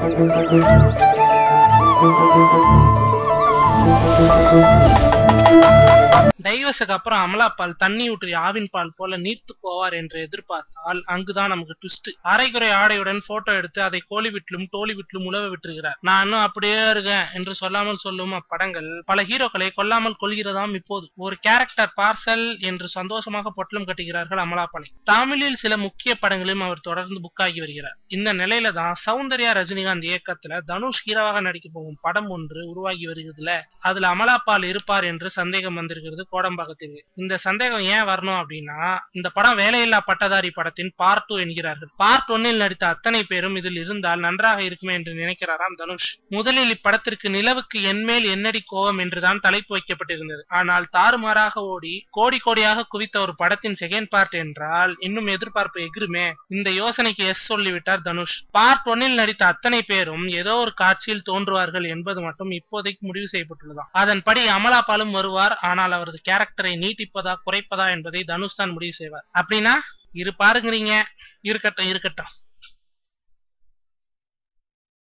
டைவர்ஸுக்கு அப்புறம் அமலாபால் தண்ணி ஊற்றி ஆவின் பால் போல நீர்த்து போவார் என்று எதிர்பார்த்தால் அங்குதான் நமக்கு ட்விஸ்ட் அரைகுறை ஆடையுடன் போட்டோ எடுத்து அதை கோலி விட்டிலும் டோலி விட்டிலும் உழவ விட்டுருக்கிறார் நான் இன்னும் அப்படியே இருக்கேன் என்று சொல்லாமல் சொல்லும் அப்படங்கள் பல ஹீரோக்களை கொல்லாமல் கொள்கிறதாம் இப்போது ஒரு கேரக்டர் பார்சல் என்று சந்தோஷமாக பொட்டலம் கட்டுகிறார்கள் அமலாபாலை தமிழில் சில முக்கிய படங்களிலும் அவர் தொடர்ந்து புக் ஆகி வருகிறார் இந்த நிலையில தான் சௌந்தர்யா ரஜினிகாந்த் இயக்கத்துல தனுஷ் ஹீரோவாக நடிக்க போகும் படம் ஒன்று உருவாகி வருகிறதுல அதுல அமலாபால் இருப்பார் என்று சந்தேகம் வந்திருக்கிறது கோடம்பாக்கத்திற்கு இந்த சந்தேகம் ஏன் வரணும் அப்படின்னா இந்த படம் வேலையில்லா பட்டதாரி படத்தின் பார்ட் டூ என்கிறார்கள் பார்ட் ஒன்னில் நடித்த அத்தனை பேரும் இதில் இருந்தால் நன்றாக இருக்குமே என்று நினைக்கிறாராம் தனுஷ் முதலில் இப்படத்திற்கு நிலவுக்கு என்மேல் என்னடி கோவம் என்றுதான் தலைப்பு வைக்கப்பட்டிருந்தது ஆனால் தாறுமாறாக ஓடி கோடி கோடியாக குவித்த ஒரு படத்தின் செகண்ட் பார்ட் என்றால் இன்னும் எதிர்பார்ப்பு எகிருமே இந்த யோசனைக்கு எஸ் சொல்லிவிட்டார் தனுஷ் பார்ட் ஒன்னில் நடித்த அத்தனை பேரும் ஏதோ ஒரு காட்சியில் தோன்றுவார்கள் என்பது மட்டும் இப்போதைக்கு முடிவு செய்யப்பட்டுள்ளதாம் அதன்படி அமலாபாலும் வருவார் ஆனால் அவரது கேரக்டரை நீட்டிப்பதா குறைப்பதா என்பதை தனுஷ் தான் முடிவு செய்வார் அப்படின்னா இரு பாருங்கிறீங்க இருக்கட்டும் இருக்கட்டும்